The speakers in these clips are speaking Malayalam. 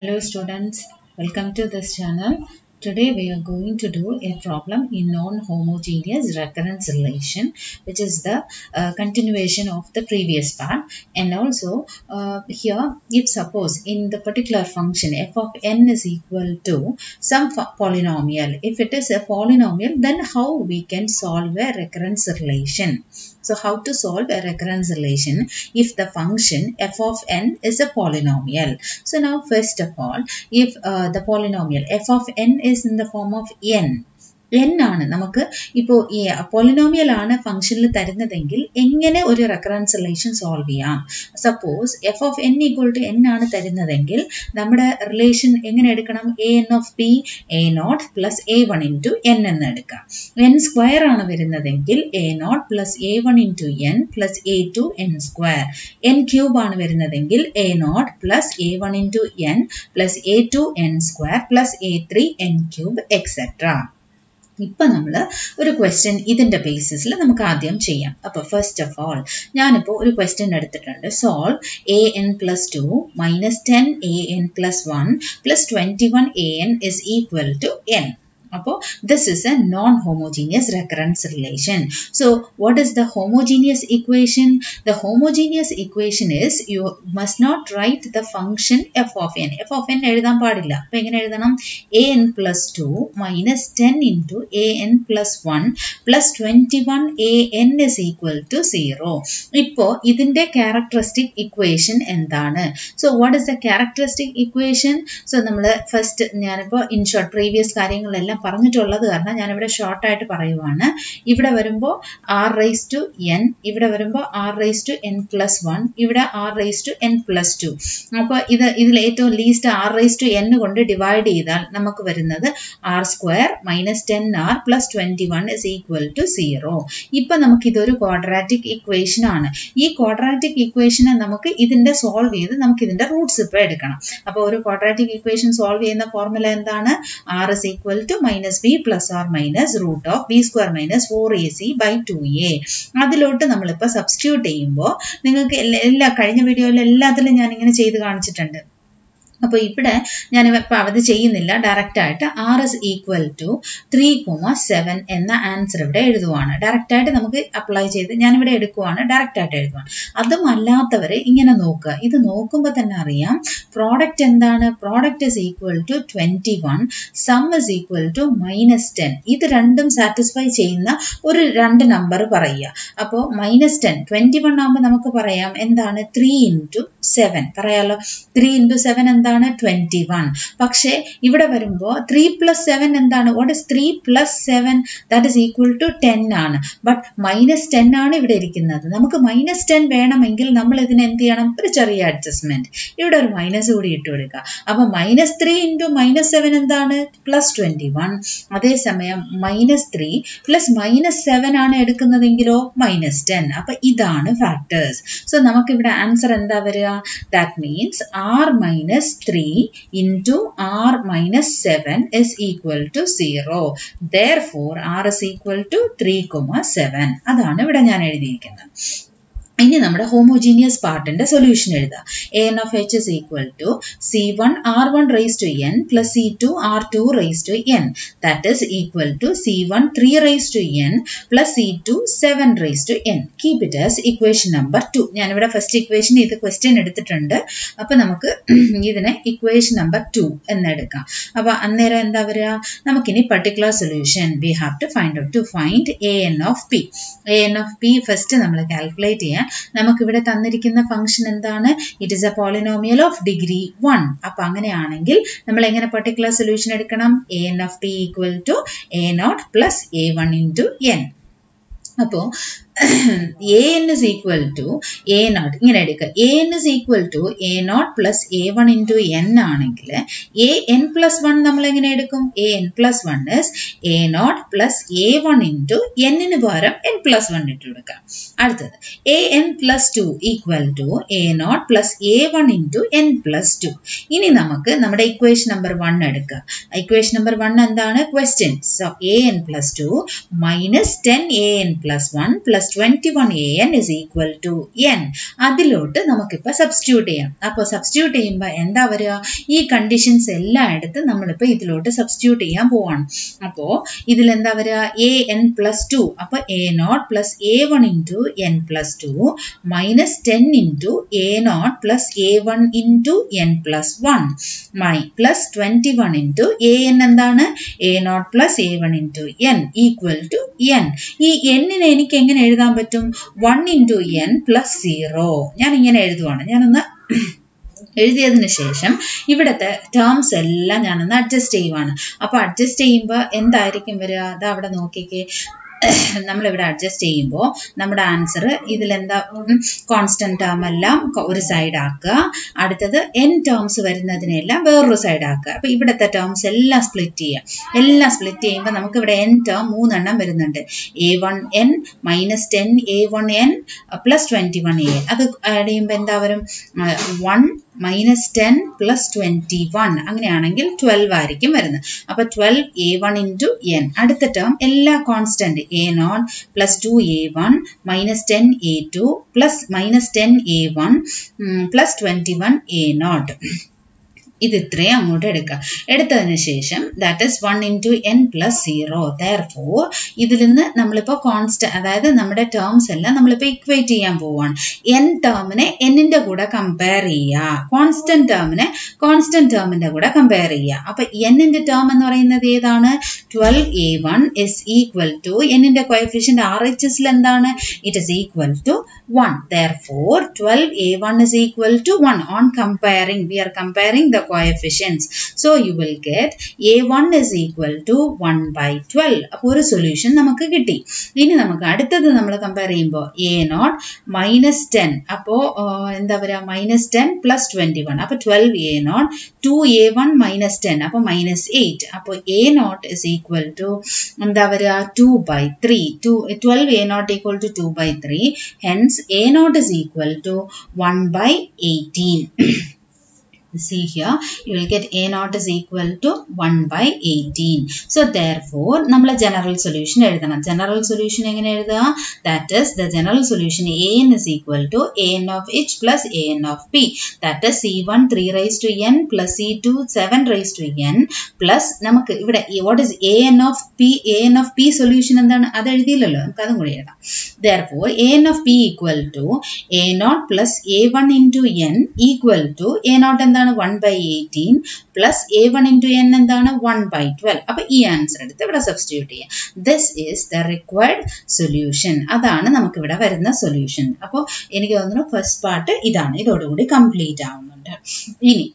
Hello students, welcome to this channel. Today we are going to do a problem in non-homogeneous recurrence relation which is the uh, continuation of the previous part and also uh, here if suppose in the particular function f of n is equal to some fa- polynomial if it is a polynomial then how we can solve a recurrence relation so how to solve a recurrence relation if the function f of n is a polynomial so now first of all if uh, the polynomial f of n is in the form of n n ആണ് നമുക്ക് ഇപ്പോൾ ഈ പോളിനോമിയൽ ആണ് ഫംഗ്ഷനിൽ തരുന്നതെങ്കിൽ എങ്ങനെ ഒരു റെക്കറൻസ് റിലേഷൻ സോൾവ് ചെയ്യാം suppose F of N equal to N ആണ് തരുന്നതെങ്കിൽ നമ്മുടെ റിലേഷൻ എങ്ങനെ എടുക്കണം A N of P A naught plus A one into N എന്ന് എടുക്കാം എൻ സ്ക്വയർ ആണ് വരുന്നതെങ്കിൽ A naught plus A one into N plus A two N square N cube ആണ് വരുന്നതെങ്കിൽ A naught plus A one into N plus A two N square plus A three N cube etcetera ഇപ്പം നമ്മൾ ഒരു ക്വസ്റ്റ്യൻ ഇതിൻ്റെ ബേസിസിൽ നമുക്ക് ആദ്യം ചെയ്യാം അപ്പോൾ ഫസ്റ്റ് ഓഫ് ഓൾ ഞാനിപ്പോൾ ഒരു ക്വസ്റ്റ്യൻ എടുത്തിട്ടുണ്ട് solve A N plus two minus ten A N plus one plus twenty one A N is equal to N അപ്പോൾ this is a non homogeneous recurrence relation so what is the homogeneous equation the homogeneous equation is you must not write the function F of N F of N എഴുതാൻ പാടില്ല അപ്പോൾ എങ്ങനെ എഴുതണം A N plus two minus ten into A N plus one plus twenty one A N is equal to zero ഇപ്പോൾ ഇതിൻ്റെ ക്യാരക്ടറിസ്റ്റിക് ഇക്വേഷൻ എന്താണ് so what is the characteristic equation so നമ്മൾ ഫസ്റ്റ് ഞാനിപ്പോൾ ഇൻ ഷോർട്ട് പ്രീവിയസ് കാര്യങ്ങളെല്ലാം പറഞ്ഞിട്ടുള്ളത് കാരണം ഞാനിവിടെ ഷോർട്ടായിട്ട് പറയുവാണ് ഇവിടെ വരുമ്പോൾ ആർ റൈസ് ടു എൻ ഇവിടെ വരുമ്പോൾ R raise to N plus one ഇവിടെ R raise to N plus two അപ്പോൾ ഇത് ഇതിൽ ഏറ്റവും least R raise to N കൊണ്ട് ഡിവൈഡ് ചെയ്താൽ നമുക്ക് വരുന്നത് R square minus ten R plus twenty one is equal to zero ഇപ്പം നമുക്ക് ഇതൊരു ക്വാഡ്രാറ്റിക് ഇക്വേഷൻ ആണ് ഈ ക്വാഡ്രാറ്റിക് ഇക്വേഷനെ നമുക്ക് ഇതിൻ്റെ സോൾവ് ചെയ്ത് നമുക്ക് ഇതിൻ്റെ റൂട്ട്സ് ഇപ്പോൾ എടുക്കണം അപ്പോൾ ഒരു ക്വാഡ്രാറ്റിക് ഇക്വേഷൻ സോൾവ് ചെയ്യുന്ന ഫോർമുല എന്താണ് R is equal to minus B plus or minus root of B square minus four A C by two A അതിലോട്ട് നമ്മളിപ്പോൾ സബ്സ്റ്റിറ്റ്യൂട്ട് ചെയ്യുമ്പോൾ നിങ്ങൾക്ക് എല്ലാ എല്ലാ കഴിഞ്ഞ വീഡിയോയിൽ എല്ലാത്തിലും ഞാൻ ഇങ്ങനെ ചെയ്ത് കാണിച്ചിട്ടുണ്ട് അപ്പോൾ ഇവിടെ ഞാൻ ഇപ്പോൾ അത് ചെയ്യുന്നില്ല ഡയറക്റ്റ് ആയിട്ട് R S equal to three comma seven എന്ന ആൻസർ ഇവിടെ എഴുതുവാണ് ഡയറക്റ്റ് ആയിട്ട് നമുക്ക് അപ്ലൈ ചെയ്ത് ഞാനിവിടെ എടുക്കുവാണ് ഡയറക്റ്റ് ആയിട്ട് എഴുതുവാണ് അതും അല്ലാത്തവർ ഇങ്ങനെ നോക്കുക ഇത് നോക്കുമ്പോൾ തന്നെ അറിയാം പ്രോഡക്റ്റ് എന്താണ് product is equal to twenty one sum is equal to minus ten ഇത് രണ്ടും സാറ്റിസ്ഫൈ ചെയ്യുന്ന ഒരു രണ്ട് നമ്പർ പറയുക അപ്പോൾ മൈനസ് ടെൻ ട്വൻറ്റി വൺ ആകുമ്പോൾ നമുക്ക് പറയാം എന്താണ് ത്രീ ഇൻറ്റു സെവൻ പറയാലോ ത്രീ ഇൻറ്റു സെവൻ എന്താണ് ട്വൻറ്റി വൺ പക്ഷേ ഇവിടെ വരുമ്പോൾ ത്രീ പ്ലസ് സെവൻ എന്താണ് what is three plus seven that is equal to ten ആണ് ബട്ട് മൈനസ് ടെൻ ആണ് ഇവിടെ ഇരിക്കുന്നത് നമുക്ക് മൈനസ് ടെൻ വേണമെങ്കിൽ നമ്മൾ ഇതിന് എന്ത് ചെയ്യണം ഒരു ചെറിയ അഡ്ജസ്റ്റ്മെന്റ് ഇവിടെ ഒരു മൈനസ് കൂടി ഇട്ട് കൊടുക്കുക അപ്പോൾ minus three into minus seven എന്താണ് പ്ലസ് ട്വൻറ്റി വൺ അതേസമയം minus three plus minus seven ആണ് എടുക്കുന്നതെങ്കിലോ മൈനസ് ടെൻ അപ്പം ഇതാണ് ഫാക്ടേഴ്സ് സോ നമുക്കിവിടെ ആൻസർ എന്താ വരിക that means R minus three into R minus seven is equal to zero therefore R is equal to three comma seven അതാണ് ഇവിടെ ഞാൻ എഴുതിയിരിക്കുന്നത് ഇനി നമ്മുടെ ഹോമോജീനിയസ് പാർട്ടിന്റെ സൊല്യൂഷൻ എഴുതുക A N of H is equal to C one R one raise to N plus C two R two raise to N that is equal to C one three raise to N plus C to seven raise to N keep it as equation number two ഞാനിവിടെ ഫസ്റ്റ് ഇക്വേഷൻ ഇത് ക്വസ്റ്റ്യൻ എടുത്തിട്ടുണ്ട് അപ്പോൾ നമുക്ക് ഇതിനെ ഇക്വേഷൻ നമ്പർ ടു എന്നെടുക്കാം അപ്പോൾ അന്നേരം എന്താ വരിക നമുക്കിനി particular solution we have to find out to find A N of P A N of P first നമ്മൾ കാൽക്കുലേറ്റ് ചെയ്യാൻ നമുക്കിവിടെ തന്നിരിക്കുന്ന ഫംഗ്ഷൻ എന്താണ് it is a polynomial of degree one അപ്പൊ അങ്ങനെയാണെങ്കിൽ നമ്മൾ എങ്ങനെ പർട്ടിക്കുലർ സൊല്യൂഷൻ എടുക്കണം A N of P equal to A naught plus A one into N അപ്പോൾ A N is equal to A naught ഇങ്ങനെ എടുക്കുക A N is equal to A naught plus A one into N ആണെങ്കിൽ എ എൻ പ്ലസ് വൺ നമ്മൾ എങ്ങനെ എടുക്കും A N plus one is A naught plus A one into എന്നിന് പകരം എൻ പ്ലസ് വൺ ഇട്ട് കൊടുക്കാം അടുത്തത് A N plus two equal to A naught plus A one into N plus two ഇനി നമുക്ക് നമ്മുടെ ഇക്വേഷൻ നമ്പർ വൺ എടുക്കുക ഇക്വേഷൻ നമ്പർ വൺ എന്താണ് question so A N plus two minus ten A N plus one plus plus twenty one A N is equal to N അതിലോട്ട് നമുക്കിപ്പോൾ സബ്സ്റ്റിറ്റ്യൂട്ട് ചെയ്യാം അപ്പോൾ സബ്സ്റ്റിറ്റ്യൂട്ട് ചെയ്യുമ്പോൾ എന്താ വരിക ഈ കണ്ടീഷൻസ് എല്ലാം എടുത്ത് നമ്മളിപ്പോൾ ഇതിലോട്ട് സബ്സ്റ്റിറ്റ്യൂട്ട് ചെയ്യാൻ പോവാണ് അപ്പോൾ ഇതിലെന്താ വരിക എ എൻ പ്ലസ് ടു അപ്പോൾ A naught plus A one into N plus two minus ten into A naught plus A one into N plus one my plus twenty one into A N എന്താണ് A naught plus A one into N equal to N ഈ എന്നിനെ എനിക്ക് എങ്ങനെ എഴുതാൻ പറ്റും one into N plus zero ഞാൻ ഇങ്ങനെ എഴുതുവാണ് ഞാനൊന്ന് എഴുതിയതിന് ശേഷം ഇവിടുത്തെ ടേംസ് എല്ലാം ഞാനൊന്ന് അഡ്ജസ്റ്റ് ചെയ്യുവാണ് അപ്പോൾ അഡ്ജസ്റ്റ് ചെയ്യുമ്പോൾ എന്തായിരിക്കും വരിക അത് അവിടെ നോക്കിക്കേ നമ്മളിവിടെ അഡ്ജസ്റ്റ് ചെയ്യുമ്പോൾ നമ്മുടെ ആൻസർ ഇതിലെന്താ കോൺസ്റ്റന്റ് ടേം എല്ലാം ഒരു സൈഡ് ആക്കുക അടുത്തത് എൻ ടേംസ് വരുന്നതിനെല്ലാം വേറൊരു സൈഡ് ആക്കുക അപ്പോൾ ഇവിടുത്തെ ടേംസ് എല്ലാം സ്പ്ലിറ്റ് ചെയ്യുക എല്ലാം സ്പ്ലിറ്റ് ചെയ്യുമ്പോൾ നമുക്ക് ഇവിടെ എൻ ടേം മൂന്നെണ്ണം വരുന്നുണ്ട് A one N minus ten A one N plus twenty one A അത് ആഡ് ചെയ്യുമ്പോൾ എന്താ വരും one minus ten plus twenty one അങ്ങനെയാണെങ്കിൽ ട്വൽവ് ആയിരിക്കും വരുന്നത് അപ്പോൾ twelve A one into N അടുത്ത ടേം എല്ലാ constant A naught plus two A one minus ten A two plus minus ten A one plus twenty one A naught ഇത് ഇത്രയും അങ്ങോട്ട് എടുക്കുക എടുത്തതിന് ശേഷം that is one into N plus zero therefore ഇതിൽ നിന്ന് നമ്മളിപ്പോൾ കോൺസ്റ്റന്റ് അതായത് നമ്മുടെ ടേംസ് എല്ലാം നമ്മളിപ്പോൾ ഇക്വേറ്റ് ചെയ്യാൻ പോവുകയാണ് എൻ ടേമിനെ എന്നിൻ്റെ കൂടെ കമ്പയർ ചെയ്യുക കോൺസ്റ്റന്റ് ടേമിനെ കോൺസ്റ്റന്റ് ടേമിൻ്റെ കൂടെ കമ്പയർ ചെയ്യുക അപ്പോൾ എന്നിൻ്റെ ടേം എന്ന് പറയുന്നത് ഏതാണ് twelve A one is equal to എന്നിൻ്റെ കോയഫിഷ്യൻ്റ് ആർ എച്ച് എസിൽ എന്താണ് it is equal to one therefore twelve A one is equal to one on comparing we are comparing the coefficients. So you will get A1 is equal to 1 by 12. അപ്പോൾ ഒരു സൊല്യൂഷൻ നമുക്ക് കിട്ടി ഇനി നമുക്ക് അടുത്തത് നമ്മൾ കമ്പയർ ചെയ്യുമ്പോൾ എ നോട്ട് മൈനസ് ടെൻ അപ്പോൾ എന്താ പറയുക minus ten plus twenty one അപ്പോൾ twelve a naught two A one minus ten അപ്പോൾ മൈനസ് എയ്റ്റ് അപ്പോൾ A naught is equal to എന്താ പറയുക two by three two twelve a naught equal to two by three hence a naught is equal to one by eighteen see here you will get a naught is equal to 1 by 18 so therefore നമ്മൾ general solution എഴുതണം general solution എങ്ങനെ എഴുതുക that is the general solution an is equal to an of h plus an of p that is c1 3 raised to n plus c2 7 raised to n plus നമുക്ക് ഇവിടെ what is an of p an of p solution എന്താണ് അത് എഴുതിയില്ലല്ലോ നമുക്ക് അതും കൂടി എഴുതാം therefore an of p equal to a naught plus a1 into n equal to a naught എന്താണ് എന്താണ് one by eighteen plus A one into n എന്താണ് വൺ ബൈ ട്വൽവ് അപ്പൊ ഈ ആൻസർ എടുത്ത് ഇവിടെ സബ്സ്റ്റിറ്റ്യൂട്ട് ചെയ്യാം this is the required solution അതാണ് നമുക്ക് ഇവിടെ വരുന്ന സൊല്യൂഷൻ അപ്പോൾ എനിക്ക് തോന്നുന്നു ഫസ്റ്റ് പാർട്ട് ഇതാണ് ഇതോടുകൂടി കംപ്ലീറ്റ് ആവുന്നുണ്ട് ഇനി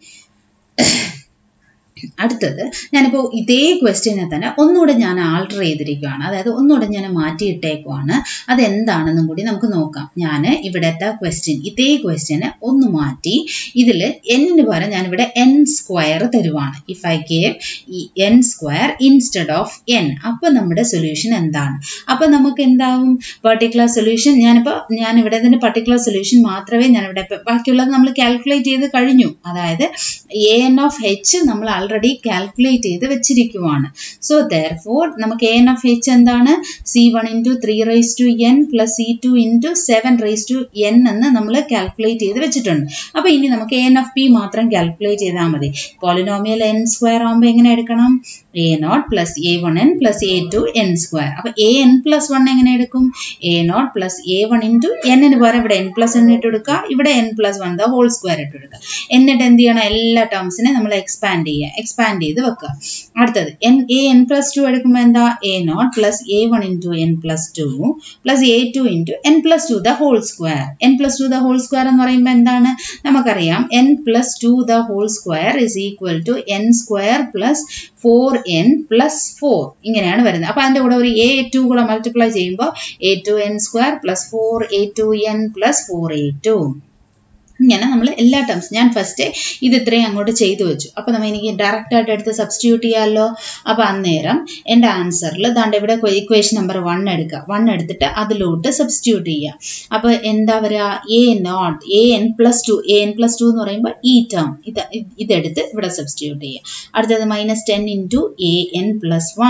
അടുത്തത് ഞാനിപ്പോൾ ഇതേ ക്വസ്റ്റ്യനെ തന്നെ ഒന്നുകൂടെ ഞാൻ ആൾട്ടർ ചെയ്തിരിക്കുകയാണ് അതായത് ഒന്നുകൂടെ ഞാൻ മാറ്റിയിട്ടേക്കുവാണ് അതെന്താണെന്നും കൂടി നമുക്ക് നോക്കാം ഞാൻ ഇവിടുത്തെ ക്വസ്റ്റ്യൻ ഇതേ ക്വസ്റ്റ്യനെ ഒന്ന് മാറ്റി ഇതിൽ എന്നിന് പകരം ഞാനിവിടെ എൻ സ്ക്വയർ തരുവാണ് ഇഫ് ഐ ഗേവ് ഈ n square instead of n അപ്പോൾ നമ്മുടെ സൊല്യൂഷൻ എന്താണ് അപ്പോൾ നമുക്ക് എന്താവും പർട്ടിക്കുലർ സൊല്യൂഷൻ ഞാനിപ്പോൾ ഞാൻ ഇവിടെ ഇതിൻ്റെ പർട്ടിക്കുലർ സൊല്യൂഷൻ മാത്രമേ ഞാനിവിടെ ബാക്കിയുള്ളത് നമ്മൾ കാൽക്കുലേറ്റ് ചെയ്ത് കഴിഞ്ഞു അതായത് എ എൻ ഓഫ് എച്ച് നമ്മൾ ആൾറെഡി കാൽക്കുലേറ്റ് ചെയ്ത് വെച്ചിരിക്കുവാണ് സോ ദർ ഫോർ നമുക്ക് എ എൻ ഓഫ് എച്ച് എന്താണ് c one into three raise to N plus C two into seven raise to n എന്ന് നമ്മൾ കാൽക്കുലേറ്റ് ചെയ്ത് വെച്ചിട്ടുണ്ട് അപ്പോൾ ഇനി നമുക്ക് എ എൻ ഓഫ് പി മാത്രം കാൽക്കുലേറ്റ് ചെയ്താൽ മതി പോളിനോമിയൽ എൻ സ്ക്വയർ ആകുമ്പോൾ എങ്ങനെ എടുക്കണം a naught plus A one N plus A two N square അപ്പോൾ എ എൻ പ്ലസ് വൺ എങ്ങനെ എടുക്കും a naught plus A one into എന്നിന് പകരം ഇവിടെ എൻ പ്ലസ് എൻ ഇട്ട് കൊടുക്കുക ഇവിടെ n plus one the whole square ഇട്ട് കൊടുക്കുക എന്നിട്ട് എന്ത് ചെയ്യണം എല്ലാ ടേംസിനെ നമ്മൾ എക്സ്പാൻഡ് ചെയ്യുക എക്സ്പാൻഡ് ചെയ്ത് വെക്കുക അടുത്തത് n a N plus two എടുക്കുമ്പോൾ എന്താ a naught plus A one into N plus two plus A two into N plus two the whole square n plus two the whole square എന്ന് പറയുമ്പോൾ എന്താണ് നമുക്കറിയാം n plus two the whole square is equal to N square plus four n plus four ഇങ്ങനെയാണ് വരുന്നത് അപ്പോൾ അതിൻ്റെ കൂടെ ഒരു എ ടു കൂടെ മൾട്ടിപ്ലൈ ചെയ്യുമ്പോൾ a two N square plus four a two N plus four a two ഇങ്ങനെ നമ്മൾ എല്ലാ ടേംസ് ഞാൻ ഫസ്റ്റ് ഇത് ഇത്രയും അങ്ങോട്ട് ചെയ്തു വെച്ചു അപ്പോൾ നമ്മൾ എനിക്ക് ഡയറക്റ്റ് ആയിട്ട് എടുത്ത് സബ്സ്റ്റിറ്റ്യൂട്ട് ചെയ്യാമല്ലോ അപ്പോൾ അന്നേരം എൻ്റെ ആൻസറിൽ ദാണ്ട് ഇവിടെ ഇക്വേഷൻ നമ്പർ വൺ എടുക്കുക വൺ എടുത്തിട്ട് അതിലോട്ട് സബ്സ്റ്റിറ്റ്യൂട്ട് ചെയ്യുക അപ്പോൾ എന്താ പറയുക a naught a N plus two a N plus two എന്ന് പറയുമ്പോൾ ഈ ടേം ഇത് ഇതെടുത്ത് ഇവിടെ സബ്സ്റ്റിറ്റ്യൂട്ട് ചെയ്യുക അടുത്തത് minus ten into A N plus one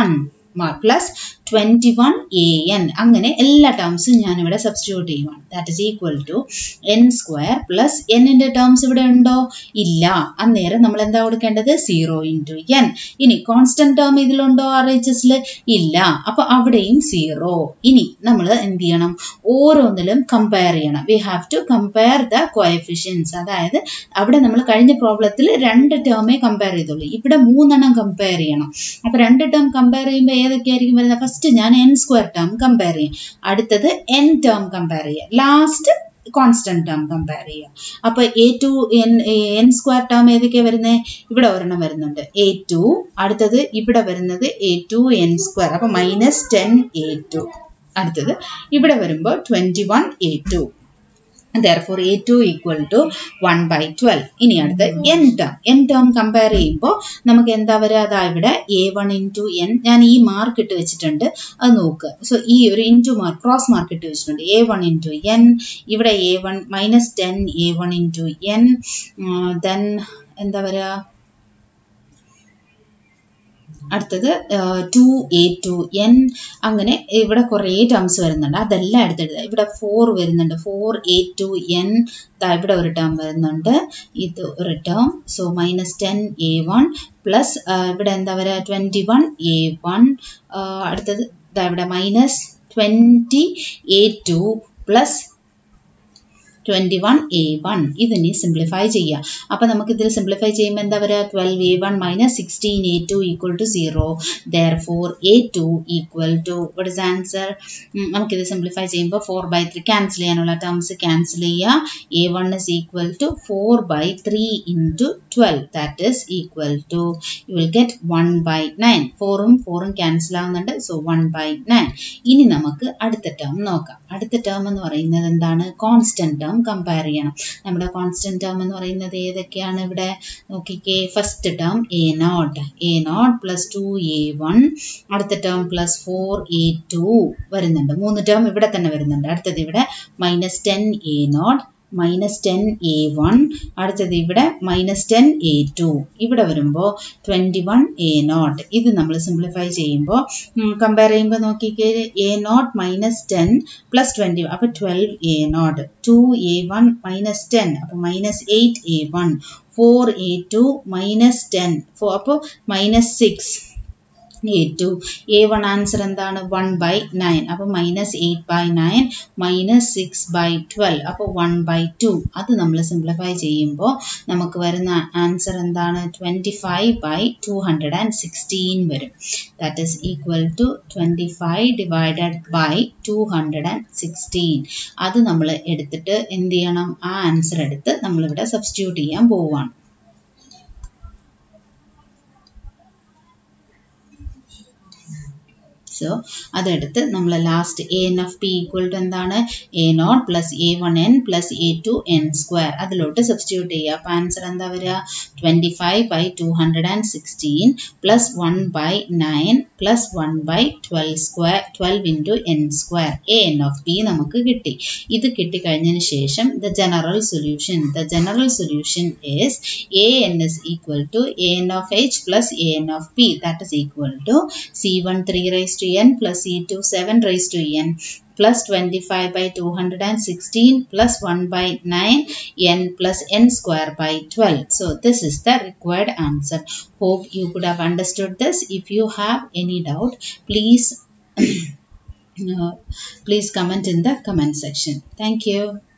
plus twenty one A n അങ്ങനെ എല്ലാ ടേംസും ഞാനിവിടെ സബ്സ്റ്റിറ്റ്യൂട്ട് ചെയ്യുവാണ് that is equal to N square plus എന്നിൻ്റെ ടേംസ് ഇവിടെ ഉണ്ടോ ഇല്ല അന്നേരം നമ്മൾ എന്താ കൊടുക്കേണ്ടത് സീറോ ഇൻറ്റു എൻ ഇനി കോൺസ്റ്റന്റ് ടേം ഇതിലുണ്ടോ ആർ എച്ച് എസിൽ ഇല്ല അപ്പോൾ അവിടെയും സീറോ ഇനി നമ്മൾ എന്ത് ചെയ്യണം ഓരോന്നിലും കമ്പയർ ചെയ്യണം we have to compare the coefficients അതായത് അവിടെ നമ്മൾ കഴിഞ്ഞ പ്രോബ്ലത്തിൽ രണ്ട് ടേമേ കമ്പയർ ചെയ്തുള്ളൂ ഇവിടെ മൂന്നെണ്ണം കമ്പയർ ചെയ്യണം അപ്പോൾ രണ്ട് ടേം കമ്പയർ ചെയ്യുമ്പോൾ ഏതൊക്കെയായിരിക്കും വരുന്നത് ഫസ്റ്റ് ഞാൻ എൻ സ്ക്വയർ ടേം കമ്പയർ ചെയ്യും അടുത്തത് എൻ ടേം കമ്പയർ ചെയ്യുക ലാസ്റ്റ് കോൺസ്റ്റന്റ് ടേം കമ്പയർ ചെയ്യുക അപ്പോൾ a two n n square term ഏതൊക്കെയാണ് വരുന്നത് ഇവിടെ ഒരെണ്ണം വരുന്നുണ്ട് എ ടു അടുത്തത് ഇവിടെ വരുന്നത് എ ടു എൻ സ്ക്വയർ അപ്പോൾ മൈനസ് ടെൻ എ ടു അടുത്തത് ഇവിടെ വരുമ്പോൾ twenty one a two therefore a2 equal to 1 by 12 ഇനി അടുത്ത് n term n term compare ചെയ്യുമ്പോൾ നമുക്ക് എന്താ വരിക അതാ ഇവിടെ എ വൺ ഇൻറ്റു എൻ ഞാൻ ഈ മാർക്ക് ഇട്ട് വെച്ചിട്ടുണ്ട് അത് നോക്കുക സോ ഈ ഒരു ഇൻറ്റു മാർക്ക് ക്രോസ് മാർക്ക് ഇട്ട് വെച്ചിട്ടുണ്ട് എ വൺ ഇൻറ്റു എൻ ഇവിടെ a one minus ten A one into n then എന്താ വരിക അടുത്തത് ടു എ ടു എൻ അങ്ങനെ ഇവിടെ കുറേ ടേംസ് വരുന്നുണ്ട് അതെല്ലാം എടുത്തെടുക്കുക ഇവിടെ ഫോർ വരുന്നുണ്ട് ഫോർ എ ടു എൻ ഇവിടെ ഒരു ടേം വരുന്നുണ്ട് ഇത് ഒരു term so minus ten A one plus ഇവിടെ എന്താ പറയുക ട്വൻറ്റി വൺ എ വൺ അടുത്തത് ഇവിടെ minus twenty a two plus twenty one a one ഇതിനി സിംപ്ലിഫൈ ചെയ്യുക അപ്പോൾ നമുക്ക് ഇതിൽ സിംപ്ലിഫൈ ചെയ്യുമ്പോൾ എന്താ പറയുക twelve A one minus sixteen a two equal to zero therefore a two equal to what is answer നമുക്കിത് സിംപ്ലിഫൈ ചെയ്യുമ്പോൾ ഫോർ ബൈ ത്രീ ക്യാൻസൽ ചെയ്യാനുള്ള ടേംസ് ക്യാൻസൽ ചെയ്യുക A one is equal to four by three into twelve that is equal to you will get one by nine ഫോറും ഫോറും ക്യാൻസൽ ആവുന്നുണ്ട് സോ വൺ ബൈ നയൻ ഇനി നമുക്ക് അടുത്ത ടേം നോക്കാം അടുത്ത ടേം എന്ന് പറയുന്നത് എന്താണ് കോൺസ്റ്റന്റ് ടേം കമ്പയർ ചെയ്യണം നമ്മുടെ കോൺസ്റ്റന്റ് ടേം എന്ന് പറയുന്നത് ഏതൊക്കെയാണ് ഇവിടെ നോക്കിക്കേ first term a naught a naught plus two A one അടുത്ത term plus four a two വരുന്നുണ്ട് മൂന്ന് ടേം ഇവിടെ തന്നെ വരുന്നുണ്ട് അടുത്തത് ഇവിടെ minus ten a naught minus ten A one അടുത്തത് ഇവിടെ മൈനസ് ടെൻ എ ടു ഇവിടെ വരുമ്പോൾ ട്വൻറ്റി വൺ എ നോട്ട് ഇത് നമ്മൾ സിംപ്ലിഫൈ ചെയ്യുമ്പോൾ കമ്പയർ ചെയ്യുമ്പോൾ നോക്കിക്കേ a naught minus ten plus twenty അപ്പോൾ twelve a naught two A one minus ten അപ്പോൾ minus eight a one four a two minus ten four അപ്പോൾ minus six a two A one answer എന്താണ് വൺ ബൈ നയൻ അപ്പോൾ minus eight by nine minus six by twelve അപ്പോൾ വൺ ബൈ ടു അത് നമ്മൾ സിംപ്ലിഫൈ ചെയ്യുമ്പോൾ നമുക്ക് വരുന്ന ആൻസർ എന്താണ് twenty five by two hundred and sixteen വരും that is equal to twenty five divided by two hundred and sixteen അത് നമ്മൾ എടുത്തിട്ട് എന്ത് ചെയ്യണം ആ ആൻസർ എടുത്ത് നമ്മളിവിടെ സബ്സ്റ്റിറ്റ്യൂട്ട് ചെയ്യാൻ പോവുകയാണ് സോ അതെടുത്ത് നമ്മൾ last a n of p equal to എന്താണ് A naught plus A one N plus A two N square അതിലോട്ട് സബ്സ്റ്റിറ്റ്യൂട്ട് ചെയ്യുക അപ്പോൾ ആൻസർ എന്താ വരിക twenty five by two hundred and sixteen plus one by nine plus one by twelve square twelve into n square a N of p നമുക്ക് കിട്ടി ഇത് കിട്ടിക്കഴിഞ്ഞതിന് ശേഷം the general solution the general solution is a n is equal to a n of h plus a n of p that is equal to c1 3 raised to n plus c2 7 raised to n plus 25 by 216 plus 1 by 9 n plus n square by 12. So this is the required answer. Hope you could have understood this. If you have any doubt, please uh, please comment in the comment section. Thank you.